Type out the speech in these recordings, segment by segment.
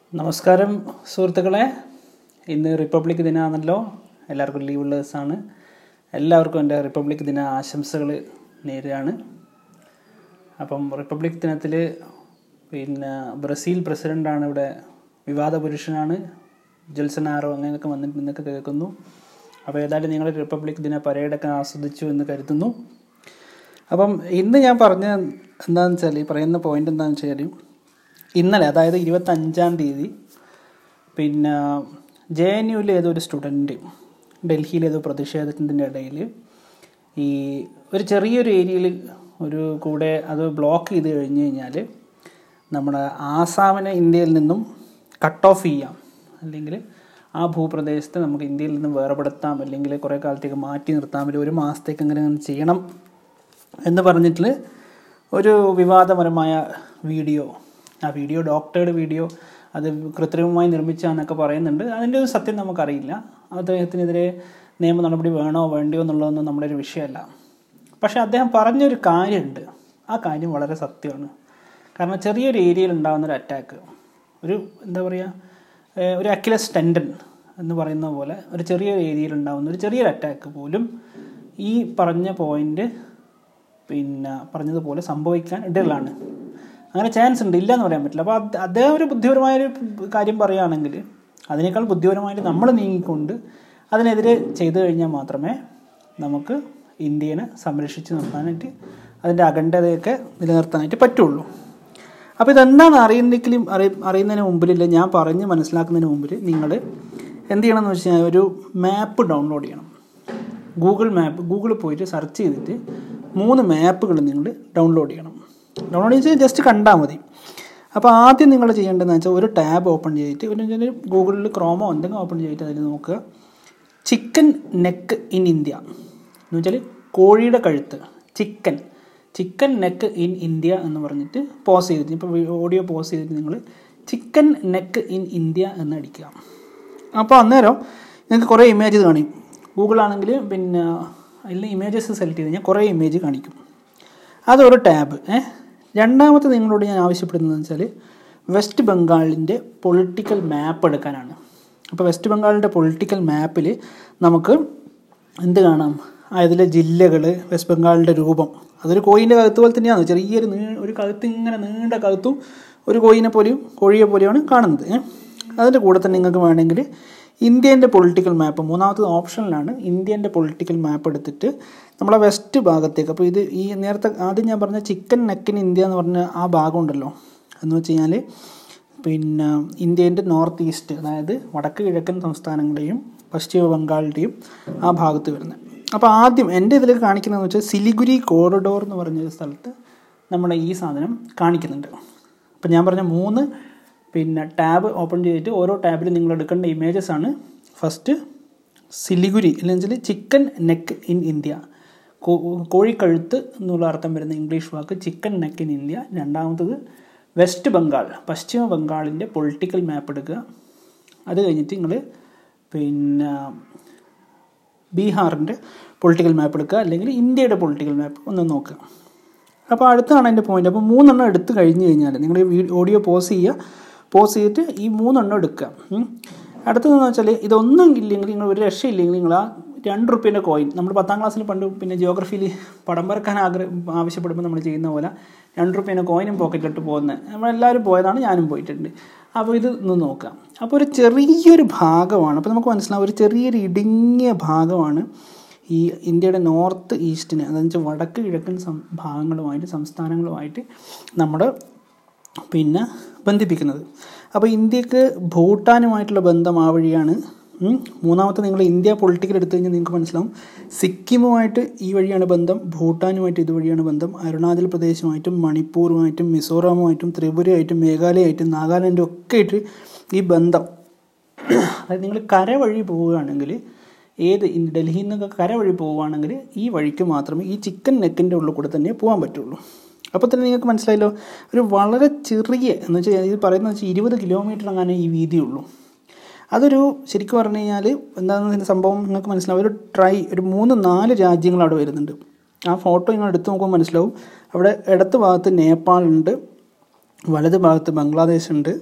നമസ്കാരം സുഹൃത്തുക്കളെ ഇന്ന് റിപ്പബ്ലിക് ദിനമാണല്ലോ എല്ലാവർക്കും ലീവുള്ള ദിവസമാണ് എല്ലാവർക്കും എൻ്റെ റിപ്പബ്ലിക് ദിന ആശംസകൾ നേരുകയാണ് അപ്പം റിപ്പബ്ലിക് ദിനത്തിൽ പിന്നെ ബ്രസീൽ പ്രസിഡൻ്റാണ് ഇവിടെ വിവാദ പുരുഷനാണ് ജൽസനാറോ അങ്ങനെയൊക്കെ വന്നിട്ട് എന്നൊക്കെ കേൾക്കുന്നു അപ്പോൾ ഏതായാലും നിങ്ങൾ റിപ്പബ്ലിക് ദിന പരേഡൊക്കെ ആസ്വദിച്ചു എന്ന് കരുതുന്നു അപ്പം ഇന്ന് ഞാൻ പറഞ്ഞ എന്താണെന്ന് വെച്ചാൽ ഈ പറയുന്ന പോയിന്റ് എന്താണെന്ന് വെച്ചാൽ ഇന്നലെ അതായത് ഇരുപത്തഞ്ചാം തീയതി പിന്നെ ജെ എൻ യുവിലെ ഏതോ ഒരു സ്റ്റുഡൻറ്റ് ഡൽഹിയിലെ ഏതോ പ്രതിഷേധത്തിൻ്റെ ഇടയിൽ ഈ ഒരു ചെറിയൊരു ഏരിയയിൽ ഒരു കൂടെ അത് ബ്ലോക്ക് ചെയ്ത് കഴിഞ്ഞ് കഴിഞ്ഞാൽ നമ്മുടെ ആസാമിനെ ഇന്ത്യയിൽ നിന്നും കട്ട് ഓഫ് ചെയ്യാം അല്ലെങ്കിൽ ആ ഭൂപ്രദേശത്തെ നമുക്ക് ഇന്ത്യയിൽ നിന്നും വേർപെടുത്താം അല്ലെങ്കിൽ കുറേ കാലത്തേക്ക് മാറ്റി നിർത്താം അല്ലെങ്കിൽ ഒരു മാസത്തേക്ക് അങ്ങനെ അങ്ങനെ ചെയ്യണം എന്ന് പറഞ്ഞിട്ട് ഒരു വിവാദപരമായ വീഡിയോ ആ വീഡിയോ ഡോക്ടറുടെ വീഡിയോ അത് കൃത്രിമമായി നിർമ്മിച്ചാന്നൊക്കെ പറയുന്നുണ്ട് അതിൻ്റെ ഒരു സത്യം നമുക്കറിയില്ല അദ്ദേഹത്തിനെതിരെ നിയമ നടപടി വേണോ വേണ്ടിയോ എന്നുള്ളതൊന്നും നമ്മുടെ ഒരു വിഷയമല്ല പക്ഷേ അദ്ദേഹം പറഞ്ഞൊരു കാര്യമുണ്ട് ആ കാര്യം വളരെ സത്യമാണ് കാരണം ചെറിയൊരു ഏരിയയിൽ ഉണ്ടാകുന്ന ഒരു അറ്റാക്ക് ഒരു എന്താ പറയുക ഒരു അക്കിലസ് ടെൻഡൻ എന്ന് പറയുന്ന പോലെ ഒരു ചെറിയൊരു ഏരിയയിൽ ഉണ്ടാകുന്ന ഒരു ചെറിയൊരു അറ്റാക്ക് പോലും ഈ പറഞ്ഞ പോയിന്റ് പിന്നെ പറഞ്ഞതുപോലെ സംഭവിക്കാൻ ഇടയിലാണ് അങ്ങനെ ചാൻസ് ഉണ്ട് ഇല്ല എന്ന് പറയാൻ പറ്റില്ല അപ്പോൾ അദ്ദേഹം ഒരു ബുദ്ധിപരമായൊരു കാര്യം പറയുകയാണെങ്കിൽ അതിനേക്കാൾ ബുദ്ധിപരമായിട്ട് നമ്മൾ നീങ്ങിക്കൊണ്ട് അതിനെതിരെ ചെയ്തു കഴിഞ്ഞാൽ മാത്രമേ നമുക്ക് ഇന്ത്യനെ സംരക്ഷിച്ച് നിർത്താനായിട്ട് അതിൻ്റെ അഖണ്ഡതയൊക്കെ നിലനിർത്താനായിട്ട് പറ്റുള്ളൂ അപ്പോൾ ഇതെന്താണ് അറിയുന്നെങ്കിലും അറി അറിയുന്നതിന് മുമ്പിലില്ല ഞാൻ പറഞ്ഞ് മനസ്സിലാക്കുന്നതിന് മുമ്പിൽ നിങ്ങൾ എന്ത് ചെയ്യണമെന്ന് വെച്ച് കഴിഞ്ഞാൽ ഒരു മാപ്പ് ഡൗൺലോഡ് ചെയ്യണം ഗൂഗിൾ മാപ്പ് ഗൂഗിളിൽ പോയിട്ട് സെർച്ച് ചെയ്തിട്ട് മൂന്ന് മാപ്പുകൾ നിങ്ങൾ ഡൗൺലോഡ് ചെയ്യണം ഡൗൺലോഡ് ചെയ്ത് ജസ്റ്റ് കണ്ടാൽ മതി അപ്പോൾ ആദ്യം നിങ്ങൾ ചെയ്യേണ്ടതെന്ന് വെച്ചാൽ ഒരു ടാബ് ഓപ്പൺ ചെയ്തിട്ട് ഒരു ഗൂഗിളിൽ ക്രോമോ എന്തെങ്കിലും ഓപ്പൺ ചെയ്തിട്ട് അതിൽ നോക്കുക ചിക്കൻ നെക്ക് ഇൻ ഇന്ത്യ എന്ന് വെച്ചാൽ കോഴിയുടെ കഴുത്ത് chicken chicken neck in India എന്ന് പറഞ്ഞിട്ട് പോസ് ചെയ്തിട്ട് ഇപ്പോൾ ഓഡിയോ പോസ് ചെയ്തിട്ട് നിങ്ങൾ ചിക്കൻ നെക്ക് ഇൻ ഇന്ത്യ എന്ന് അടിക്കുക അപ്പോൾ അന്നേരം നിങ്ങൾക്ക് കുറേ ഇമേജ് കാണിക്കും ഗൂഗിളാണെങ്കിൽ പിന്നെ അതിൽ ഇമേജസ് സെലക്ട് ചെയ്ത് കഴിഞ്ഞാൽ കുറേ ഇമേജ് കാണിക്കും അതൊരു ടാബ് ഏഹ് രണ്ടാമത്തെ നിങ്ങളോട് ഞാൻ ആവശ്യപ്പെടുന്നതെന്ന് വെച്ചാൽ വെസ്റ്റ് ബംഗാളിൻ്റെ പൊളിറ്റിക്കൽ മാപ്പ് എടുക്കാനാണ് അപ്പോൾ വെസ്റ്റ് ബംഗാളിൻ്റെ പൊളിറ്റിക്കൽ മാപ്പിൽ നമുക്ക് എന്ത് കാണാം അതിലെ ജില്ലകൾ വെസ്റ്റ് ബംഗാളിൻ്റെ രൂപം അതൊരു കോയിൻ്റെ കഴുത്ത് പോലെ തന്നെയാണ് ചെറിയൊരു നീ ഒരു കഴുത്ത് ഇങ്ങനെ നീണ്ട കഴുത്തും ഒരു കോയിനെ പോലെയും കോഴിയെ പോലെയാണ് കാണുന്നത് അതിൻ്റെ കൂടെ തന്നെ നിങ്ങൾക്ക് വേണമെങ്കിൽ ഇന്ത്യൻ്റെ പൊളിറ്റിക്കൽ മാപ്പ് മൂന്നാമത്തെ ഓപ്ഷനിലാണ് ഇന്ത്യൻ്റെ പൊളിറ്റിക്കൽ മാപ്പ് എടുത്തിട്ട് നമ്മളെ വെസ്റ്റ് ഭാഗത്തേക്ക് അപ്പോൾ ഇത് ഈ നേരത്തെ ആദ്യം ഞാൻ പറഞ്ഞ ചിക്കൻ നെക്കിൻ ഇന്ത്യ എന്ന് പറഞ്ഞ ആ ഭാഗം ഉണ്ടല്ലോ എന്ന് വെച്ച് കഴിഞ്ഞാൽ പിന്നെ ഇന്ത്യൻ്റെ നോർത്ത് ഈസ്റ്റ് അതായത് വടക്ക് കിഴക്കൻ സംസ്ഥാനങ്ങളുടെയും പശ്ചിമ ബംഗാളിൻ്റെയും ആ ഭാഗത്ത് വരുന്നത് അപ്പോൾ ആദ്യം എൻ്റെ ഇതിൽ കാണിക്കുന്നതെന്ന് വെച്ചാൽ സിലിഗുരി കോറിഡോർ എന്ന് പറഞ്ഞൊരു സ്ഥലത്ത് നമ്മുടെ ഈ സാധനം കാണിക്കുന്നുണ്ട് അപ്പോൾ ഞാൻ പറഞ്ഞ മൂന്ന് പിന്നെ ടാബ് ഓപ്പൺ ചെയ്തിട്ട് ഓരോ ടാബിലും നിങ്ങൾ എടുക്കേണ്ട ഇമേജസ് ആണ് ഫസ്റ്റ് സിലിഗുരി അല്ലെങ്കിൽ ചിക്കൻ നെക്ക് ഇൻ ഇന്ത്യ കോഴിക്കഴുത്ത് എന്നുള്ള അർത്ഥം വരുന്ന ഇംഗ്ലീഷ് വാക്ക് ചിക്കൻ നെക്ക് ഇൻ ഇന്ത്യ രണ്ടാമത്തത് വെസ്റ്റ് ബംഗാൾ പശ്ചിമ ബംഗാളിൻ്റെ പൊളിറ്റിക്കൽ മാപ്പ് എടുക്കുക അത് കഴിഞ്ഞിട്ട് നിങ്ങൾ പിന്നെ ബീഹാറിൻ്റെ പൊളിറ്റിക്കൽ മാപ്പ് എടുക്കുക അല്ലെങ്കിൽ ഇന്ത്യയുടെ പൊളിറ്റിക്കൽ മാപ്പ് ഒന്ന് നോക്കുക അപ്പോൾ അടുത്താണ് എൻ്റെ പോയിന്റ് അപ്പോൾ മൂന്നെണ്ണം എടുത്ത് കഴിഞ്ഞ് കഴിഞ്ഞാൽ നിങ്ങൾ ഈ ഓഡിയോ പോസ് ചെയ്യുക പോസ് ചെയ്തിട്ട് ഈ മൂന്നെണ്ണം എടുക്കുക അടുത്തതെന്ന് വെച്ചാൽ ഇതൊന്നും ഇല്ലെങ്കിൽ നിങ്ങൾ ഒരു രക്ഷയില്ലെങ്കിൽ നിങ്ങൾ ആ രണ്ട് റുപ്യേൻ്റെ കോയിൻ നമ്മൾ പത്താം ക്ലാസ്സിൽ പണ്ട് പിന്നെ ജിയോഗ്രഫിയിൽ പടം വരക്കാൻ ആഗ്രഹം ആവശ്യപ്പെടുമ്പോൾ നമ്മൾ ചെയ്യുന്ന പോലെ രണ്ട് റുപ്യേൻ്റെ കോയിനും പോക്കറ്റിലിട്ട് പോകുന്നത് നമ്മളെല്ലാവരും പോയതാണ് ഞാനും പോയിട്ടുണ്ട് അപ്പോൾ ഇത് ഒന്ന് നോക്കാം അപ്പോൾ ഒരു ചെറിയൊരു ഭാഗമാണ് അപ്പോൾ നമുക്ക് മനസ്സിലാവും ഒരു ചെറിയൊരു ഇടുങ്ങിയ ഭാഗമാണ് ഈ ഇന്ത്യയുടെ നോർത്ത് ഈസ്റ്റിന് അതെന്ന് വെച്ചാൽ വടക്ക് കിഴക്കൻ സം ഭാഗങ്ങളുമായിട്ട് സംസ്ഥാനങ്ങളുമായിട്ട് നമ്മുടെ പിന്നെ ബന്ധിപ്പിക്കുന്നത് അപ്പോൾ ഇന്ത്യക്ക് ഭൂട്ടാനുമായിട്ടുള്ള ബന്ധം ആ വഴിയാണ് മൂന്നാമത്തെ നിങ്ങൾ ഇന്ത്യ പൊളിറ്റിക്കൽ എടുത്തു കഴിഞ്ഞാൽ നിങ്ങൾക്ക് മനസ്സിലാവും സിക്കിമുമായിട്ട് ഈ വഴിയാണ് ബന്ധം ഭൂട്ടാനുമായിട്ട് ഇതുവഴിയാണ് ബന്ധം അരുണാചൽ പ്രദേശുമായിട്ടും മണിപ്പൂറുമായിട്ടും മിസോറാമുമായിട്ടും ത്രിപുരയായിട്ടും മേഘാലയയായിട്ടും നാഗാലാൻഡും ഒക്കെ ആയിട്ട് ഈ ബന്ധം അതായത് നിങ്ങൾ കര വഴി പോവുകയാണെങ്കിൽ ഏത് ഡൽഹിയിൽ നിന്നൊക്കെ കര വഴി പോവുകയാണെങ്കിൽ ഈ വഴിക്ക് മാത്രമേ ഈ ചിക്കൻ നെക്കിൻ്റെ ഉള്ളിൽ കൂടെ തന്നെ പോകാൻ പറ്റുള്ളൂ അപ്പോൾ തന്നെ നിങ്ങൾക്ക് മനസ്സിലായല്ലോ ഒരു വളരെ ചെറിയ എന്ന് വെച്ചാൽ ഇത് പറയുന്നത് വെച്ചാൽ ഇരുപത് കിലോമീറ്റർ അങ്ങനെ ഈ വീതിയുള്ളൂ അതൊരു ശരിക്കും പറഞ്ഞു കഴിഞ്ഞാൽ എന്താണെന്ന് സംഭവം നിങ്ങൾക്ക് മനസ്സിലാവും ഒരു ട്രൈ ഒരു മൂന്ന് നാല് രാജ്യങ്ങൾ അവിടെ വരുന്നുണ്ട് ആ ഫോട്ടോ നിങ്ങൾ എടുത്ത് നോക്കുമ്പോൾ മനസ്സിലാവും അവിടെ ഇടത്ത് ഭാഗത്ത് നേപ്പാളുണ്ട് വലത് ഭാഗത്ത് ബംഗ്ലാദേശ് ഉണ്ട്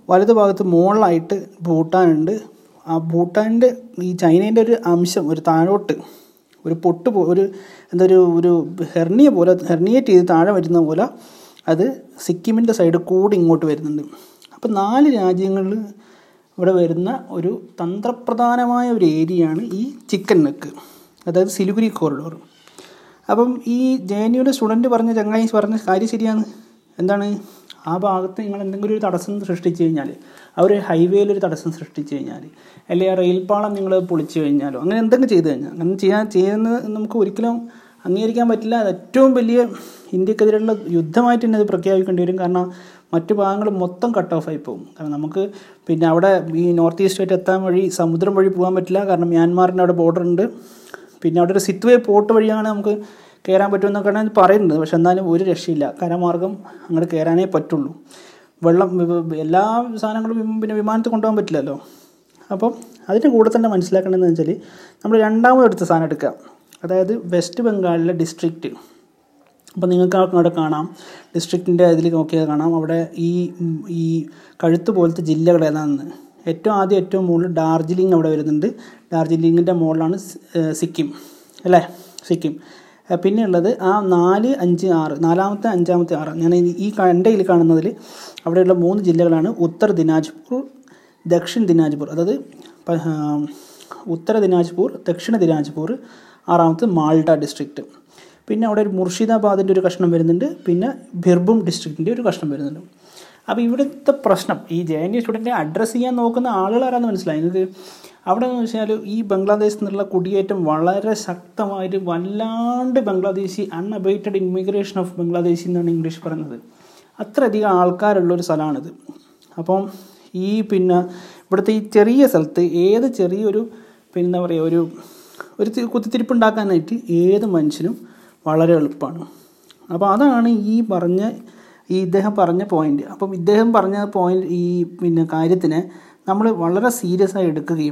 വലത് ഭാഗത്ത് മുകളിലായിട്ട് ഭൂട്ടാനുണ്ട് ആ ഭൂട്ടാനിൻ്റെ ഈ ചൈനേൻ്റെ ഒരു അംശം ഒരു താഴോട്ട് ഒരു പൊട്ട് പോ ഒരു എന്താ ഒരു ഒരു ഹെർണിയ പോലെ ഹെർണിയേറ്റ് ചെയ്ത് താഴെ വരുന്ന പോലെ അത് സിക്കിമിൻ്റെ സൈഡ് കൂടി ഇങ്ങോട്ട് വരുന്നുണ്ട് അപ്പം നാല് രാജ്യങ്ങളിൽ ഇവിടെ വരുന്ന ഒരു തന്ത്രപ്രധാനമായ ഒരു ഏരിയയാണ് ഈ ചിക്കൻ നെക്ക് അതായത് സിലുഗുരി കോറിഡോർ അപ്പം ഈ ജെ എൻ യുടെ സ്റ്റുഡൻറ്റ് പറഞ്ഞ ചങ്ങായി പറഞ്ഞ കാര്യം ശരിയാണ് എന്താണ് ആ ഭാഗത്ത് നിങ്ങൾ എന്തെങ്കിലും ഒരു തടസ്സം സൃഷ്ടിച്ചു കഴിഞ്ഞാൽ ആ ഒരു ഹൈവേയിൽ ഒരു തടസ്സം സൃഷ്ടിച്ചു കഴിഞ്ഞാൽ അല്ലെങ്കിൽ ആ റെയിൽപാളം നിങ്ങൾ പൊളിച്ചു കഴിഞ്ഞാലോ അങ്ങനെ എന്തെങ്കിലും ചെയ്തു കഴിഞ്ഞാൽ അങ്ങനെ ചെയ്യാൻ ചെയ്യുന്നത് നമുക്ക് ഒരിക്കലും അംഗീകരിക്കാൻ പറ്റില്ല അത് ഏറ്റവും വലിയ ഇന്ത്യക്കെതിരെയുള്ള യുദ്ധമായിട്ട് തന്നെ അത് പ്രഖ്യാപിക്കേണ്ടി വരും കാരണം മറ്റു ഭാഗങ്ങൾ മൊത്തം കട്ട് ഓഫ് ആയി പോകും കാരണം നമുക്ക് പിന്നെ അവിടെ ഈ നോർത്ത് ഈസ്റ്റായിട്ട് എത്താൻ വഴി സമുദ്രം വഴി പോകാൻ പറ്റില്ല കാരണം മ്യാൻമാറിൻ്റെ അവിടെ ബോർഡർ ഉണ്ട് പിന്നെ അവിടെ ഒരു സിത്വേ പോർട്ട് വഴിയാണ് നമുക്ക് കയറാൻ പറ്റുമെന്നൊക്കെയാണ് പറയുന്നത് പക്ഷെ എന്നാലും ഒരു രക്ഷയില്ല കരമാർഗം അങ്ങോട്ട് കയറാനേ പറ്റുള്ളൂ വെള്ളം എല്ലാ സാധനങ്ങളും പിന്നെ വിമാനത്തിൽ കൊണ്ടുപോകാൻ പറ്റില്ലല്ലോ അപ്പം അതിൻ്റെ കൂടെ തന്നെ മനസ്സിലാക്കേണ്ടതെന്ന് വെച്ചാൽ നമ്മൾ രണ്ടാമത് എടുത്ത സാധനം എടുക്കുക അതായത് വെസ്റ്റ് ബംഗാളിലെ ഡിസ്ട്രിക്റ്റ് അപ്പോൾ നിങ്ങൾക്ക് അവിടെ കാണാം ഡിസ്ട്രിക്റ്റിൻ്റെ ഇതിൽ നോക്കിയാൽ കാണാം അവിടെ ഈ ഈ കഴുത്ത് പോലത്തെ ജില്ലകൾ ഏതാണെന്ന് ഏറ്റവും ആദ്യം ഏറ്റവും മുകളിൽ ഡാർജിലിംഗ് അവിടെ വരുന്നുണ്ട് ഡാർജിലിങ്ങിൻ്റെ മുകളിലാണ് സിക്കിം അല്ലേ സിക്കിം പിന്നെ ഉള്ളത് ആ നാല് അഞ്ച് ആറ് നാലാമത്തെ അഞ്ചാമത്തെ ആറ് ഞാൻ ഈ എൻ്റെ കയ്യിൽ കാണുന്നതിൽ അവിടെയുള്ള മൂന്ന് ജില്ലകളാണ് ഉത്തർ ദിനാജ്പൂർ ദക്ഷിൺ ദിനാജ്പൂർ അതായത് ഉത്തര ദിനാജ്പൂർ ദക്ഷിണ ദിനാജ്പൂർ ആറാമത്തെ മാൾഡ ഡിസ്ട്രിക്റ്റ് പിന്നെ അവിടെ ഒരു മുർഷിദാബാദിൻ്റെ ഒരു കഷ്ണം വരുന്നുണ്ട് പിന്നെ ബിർഭും ഡിസ്ട്രിക്റ്റിൻ്റെ ഒരു കഷ്ണം വരുന്നുണ്ട് അപ്പോൾ ഇവിടുത്തെ പ്രശ്നം ഈ ജെ എൻ യു സ്റ്റുഡൻറ്റിനെ അഡ്രസ്സ് ചെയ്യാൻ നോക്കുന്ന ആളുകളാരാന്ന് മനസ്സിലായി നിങ്ങൾക്ക് അവിടെ എന്ന് വെച്ചാൽ ഈ ബംഗ്ലാദേശിൽ നിന്നുള്ള കുടിയേറ്റം വളരെ ശക്തമായിട്ട് വല്ലാണ്ട് Bangladeshi unabated immigration of Bangladeshi എന്നാണ് ഇംഗ്ലീഷ് പറയുന്നത് അത്രയധികം ആൾക്കാരുള്ളൊരു സ്ഥലമാണിത് അപ്പം ഈ പിന്നെ ഇവിടുത്തെ ഈ ചെറിയ സ്ഥലത്ത് ഏത് ചെറിയൊരു പിന്നെ എന്താ പറയുക ഒരു ഒരു കുത്തിത്തിരിപ്പ് ഉണ്ടാക്കാനായിട്ട് ഏത് മനുഷ്യനും വളരെ എളുപ്പമാണ് അപ്പോൾ അതാണ് ഈ പറഞ്ഞ ഈ ഇദ്ദേഹം പറഞ്ഞ പോയിന്റ് അപ്പം ഇദ്ദേഹം പറഞ്ഞ പോയിന്റ് ഈ പിന്നെ കാര്യത്തിനെ നമ്മൾ വളരെ സീരിയസ് ആയി എടുക്കുകയും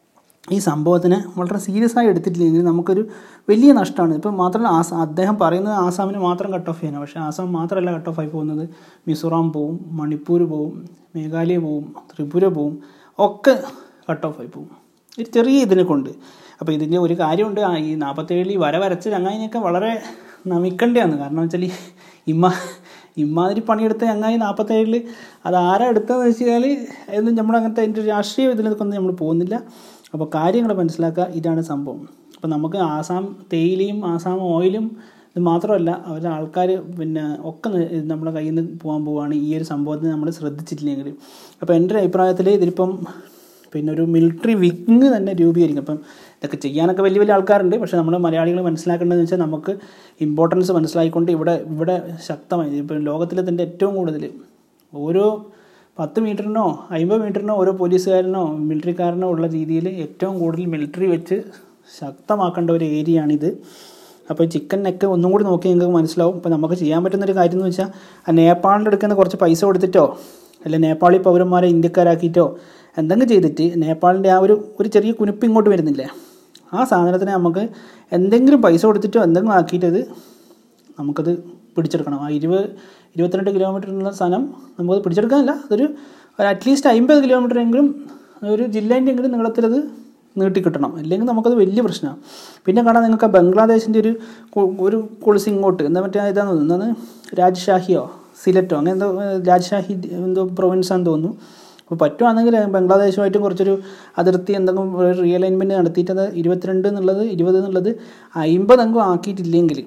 ഈ സംഭവത്തിനെ വളരെ സീരിയസ് ആയി എടുത്തിട്ടില്ലെങ്കിൽ നമുക്കൊരു വലിയ നഷ്ടമാണ് ഇപ്പം മാത്രമല്ല ആസാ അദ്ദേഹം പറയുന്നത് ആസാമിനെ മാത്രം കട്ട് ഓഫ് ചെയ്യാനാണ് പക്ഷേ ആസാം മാത്രമല്ല കട്ട് ഓഫ് ആയി പോകുന്നത് മിസോറാം പോവും മണിപ്പൂർ പോവും മേഘാലയ പോവും ത്രിപുര പോവും ഒക്കെ കട്ട് ഓഫ് ആയി പോവും ഒരു ചെറിയ ഇതിനെ കൊണ്ട് അപ്പോൾ ഇതിൻ്റെ ഒരു കാര്യമുണ്ട് ഈ നാൽപ്പത്തേഴിൽ വര വരച്ച ചങ്ങായിനെയൊക്കെ വളരെ നമിക്കേണ്ടതാണ് കാരണം വെച്ചാൽ ഇമ്മ ഇമ്മാതിരി പണിയെടുത്ത ചങ്ങായി നാൽപ്പത്തേഴിൽ അത് ആരാ എടുത്തതെന്ന് വെച്ച് കഴിഞ്ഞാൽ എന്നും നമ്മളങ്ങനത്തെ അതിൻ്റെ രാഷ്ട്രീയ ഇതിലൊന്നും നമ്മൾ പോകുന്നില്ല അപ്പോൾ കാര്യങ്ങൾ മനസ്സിലാക്കുക ഇതാണ് സംഭവം അപ്പോൾ നമുക്ക് ആസാം തേയിലയും ആസാം ഓയിലും ഇത് മാത്രമല്ല അവരുടെ ആൾക്കാർ പിന്നെ ഒക്കെ നമ്മുടെ കയ്യിൽ നിന്ന് പോകാൻ പോവുകയാണ് ഈ ഒരു സംഭവത്തിന് നമ്മൾ ശ്രദ്ധിച്ചിട്ടില്ലെങ്കിൽ അപ്പോൾ എൻ്റെ ഒരു അഭിപ്രായത്തിൽ ഇതിലിപ്പം പിന്നെ ഒരു മിലിറ്ററി വിങ് തന്നെ രൂപീകരിക്കും അപ്പം ഇതൊക്കെ ചെയ്യാനൊക്കെ വലിയ വലിയ ആൾക്കാരുണ്ട് പക്ഷേ നമ്മൾ മലയാളികൾ മനസ്സിലാക്കേണ്ടതെന്ന് വെച്ചാൽ നമുക്ക് ഇമ്പോർട്ടൻസ് മനസ്സിലാക്കിക്കൊണ്ട് ഇവിടെ ഇവിടെ ശക്തമായി ഇപ്പം ലോകത്തിലെ തന്നെ ഏറ്റവും കൂടുതൽ ഓരോ പത്ത് മീറ്ററിനോ അമ്പത് മീറ്ററിനോ ഓരോ പോലീസുകാരനോ മിലിറ്ററിക്കാരനോ ഉള്ള രീതിയിൽ ഏറ്റവും കൂടുതൽ മിലിറ്ററി വെച്ച് ശക്തമാക്കേണ്ട ഒരു ഏരിയയാണിത് അപ്പോൾ ചിക്കൻ നെക്ക് ഒന്നും കൂടി നോക്കി നിങ്ങൾക്ക് മനസ്സിലാവും ഇപ്പോൾ നമുക്ക് ചെയ്യാൻ പറ്റുന്നൊരു കാര്യം എന്ന് വെച്ചാൽ ആ നേപ്പാളിൻ്റെ അടുക്കുന്ന കുറച്ച് പൈസ കൊടുത്തിട്ടോ അല്ല നേപ്പാളി പൗരന്മാരെ ഇന്ത്യക്കാരാക്കിയിട്ടോ എന്തെങ്കിലും ചെയ്തിട്ട് നേപ്പാളിൻ്റെ ആ ഒരു ഒരു ചെറിയ കുനിപ്പ് ഇങ്ങോട്ട് വരുന്നില്ലേ ആ സാധനത്തിന് നമുക്ക് എന്തെങ്കിലും പൈസ കൊടുത്തിട്ടോ എന്തെങ്കിലും ആക്കിയിട്ടത് നമുക്കത് പിടിച്ചെടുക്കണം ആ ഇരുപത് ഇരുപത്തിരണ്ട് കിലോമീറ്ററിനുള്ള സ്ഥലം നമുക്കത് പിടിച്ചെടുക്കാനല്ല അതൊരു ഒരു അറ്റ്ലീസ്റ്റ് അമ്പത് കിലോമീറ്റർ എങ്കിലും ഒരു ജില്ലേൻ്റെ എങ്കിലും നീളത്തിലത് നീട്ടിക്കിട്ടണം അല്ലെങ്കിൽ നമുക്കത് വലിയ പ്രശ്നമാണ് പിന്നെ കാണാൻ നിങ്ങൾക്ക് ബംഗ്ലാദേശിൻ്റെ ഒരു ഒരു കുളിസ് ഇങ്ങോട്ട് എന്താ മറ്റേ ഇതാന്ന് തോന്നുന്നു എന്താണ് രാജ്ഷാഹിയോ സിലറ്റോ അങ്ങനെ എന്തോ രാജ്ഷാഹി എന്തോ പ്രൊവിൻസാന്ന് തോന്നുന്നു അപ്പോൾ പറ്റുവാണെങ്കിൽ ബംഗ്ലാദേശുമായിട്ട് കുറച്ചൊരു അതിർത്തി എന്തെങ്കിലും ഒരു റിയലൈൻമെൻറ്റ് നടത്തിയിട്ട് അത് ഇരുപത്തിരണ്ട് എന്നുള്ളത് ഇരുപത് എന്നുള്ളത് അമ്പതെങ്കും ആക്കിയിട്ടില്ലെങ്കിൽ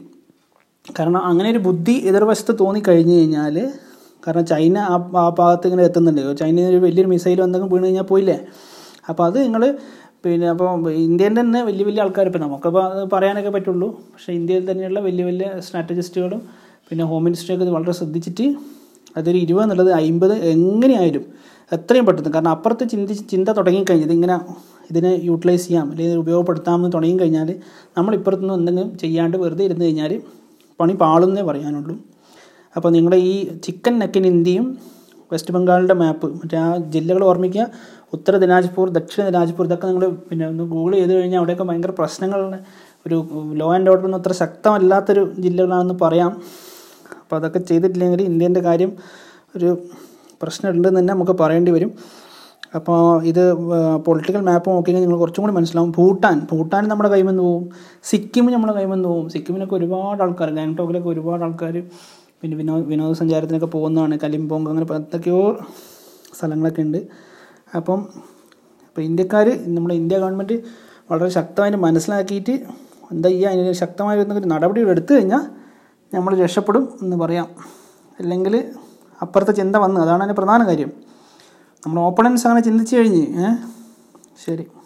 കാരണം അങ്ങനെ ഒരു ബുദ്ധി എതിർവശത്ത് തോന്നിക്കഴിഞ്ഞ് കഴിഞ്ഞാൽ കാരണം ചൈന ആ ആ ഭാഗത്ത് ഇങ്ങനെ എത്തുന്നുണ്ട് ചൈന ഒരു വലിയൊരു മിസൈൽ എന്തെങ്കിലും വീണ് കഴിഞ്ഞാൽ പോയില്ലേ അപ്പോൾ അത് നിങ്ങൾ പിന്നെ അപ്പോൾ ഇന്ത്യയിൽ തന്നെ വലിയ വലിയ ആൾക്കാർ ഇപ്പോൾ നമുക്കിപ്പോൾ അത് പറയാനൊക്കെ പറ്റുള്ളൂ പക്ഷേ ഇന്ത്യയിൽ തന്നെയുള്ള വലിയ വലിയ സ്ട്രാറ്റജിസ്റ്റുകളും പിന്നെ ഹോം മിനിസ്റ്ററിയൊക്കെ ഇത് വളരെ ശ്രദ്ധിച്ചിട്ട് അതൊരു ഇരുപത് എന്നുള്ളത് അമ്പത് എങ്ങനെയായാലും എത്രയും പെട്ടെന്ന് കാരണം അപ്പുറത്ത് ചിന്തിച്ച് ചിന്ത തുടങ്ങിക്കഴിഞ്ഞാൽ ഇതിങ്ങനെ ഇതിനെ യൂട്ടിലൈസ് ചെയ്യാം അല്ലെങ്കിൽ ഉപയോഗപ്പെടുത്താമെന്ന് തുടങ്ങി കഴിഞ്ഞാൽ നമ്മൾ ഇപ്പുറത്തുനിന്ന് എന്തെങ്കിലും ചെയ്യാണ്ട് വെറുതെ ഇരുന്ന് കഴിഞ്ഞാൽ പണി പാളുന്നേ പറയാനുള്ളൂ അപ്പോൾ നിങ്ങളുടെ ഈ ചിക്കൻ നെക്കിൻ ഇന്ത്യയും വെസ്റ്റ് ബംഗാളിൻ്റെ മാപ്പ് മറ്റേ ആ ജില്ലകൾ ഓർമ്മിക്കുക ഉത്തര ദിനാജ്പൂർ ദക്ഷിണ ദിനാജ്പൂർ ഇതൊക്കെ നിങ്ങൾ പിന്നെ ഒന്ന് ഗൂഗിൾ ചെയ്ത് കഴിഞ്ഞാൽ അവിടെയൊക്കെ ഭയങ്കര പ്രശ്നങ്ങളുടെ ഒരു ലോ ആൻഡ് ഓർഡറിന് അത്ര ശക്തമല്ലാത്തൊരു ജില്ലകളാണെന്ന് പറയാം അപ്പോൾ അതൊക്കെ ചെയ്തിട്ടില്ലെങ്കിൽ ഇന്ത്യൻ്റെ കാര്യം ഒരു പ്രശ്നമുണ്ടെന്ന് തന്നെ നമുക്ക് പറയേണ്ടി വരും അപ്പോൾ ഇത് പൊളിറ്റിക്കൽ മാപ്പ് നോക്കിക്കഴിഞ്ഞാൽ നിങ്ങൾ കുറച്ചും കൂടി മനസ്സിലാവും ഭൂട്ടാൻ ഭൂട്ടാൻ നമ്മുടെ കൈമെന്ന് പോവും സിക്കിം നമ്മുടെ കൈമെന്ന് പോവും സിക്കിമിനൊക്കെ ഒരുപാട് ആൾക്കാർ ഗാങ്ടോക്കിലൊക്കെ ഒരുപാട് ആൾക്കാർ പിന്നെ വിനോദ വിനോദസഞ്ചാരത്തിനൊക്കെ പോകുന്നതാണ് കലിമ്പോങ് അങ്ങനെ എന്തൊക്കെയോ സ്ഥലങ്ങളൊക്കെ ഉണ്ട് അപ്പം അപ്പോൾ ഇന്ത്യക്കാർ നമ്മുടെ ഇന്ത്യ ഗവൺമെൻറ് വളരെ ശക്തമായിട്ട് മനസ്സിലാക്കിയിട്ട് എന്താ ചെയ്യുക അതിന് ശക്തമായ ഒരു നടപടികൾ എടുത്തു കഴിഞ്ഞാൽ നമ്മൾ രക്ഷപ്പെടും എന്ന് പറയാം അല്ലെങ്കിൽ അപ്പുറത്തെ ചിന്ത വന്ന് അതാണ് അതിൻ്റെ പ്രധാന കാര്യം നമ്മുടെ ഓപ്പണൻസ് അങ്ങനെ ചിന്തിച്ചു കഴിഞ്ഞ് ഏ ശരി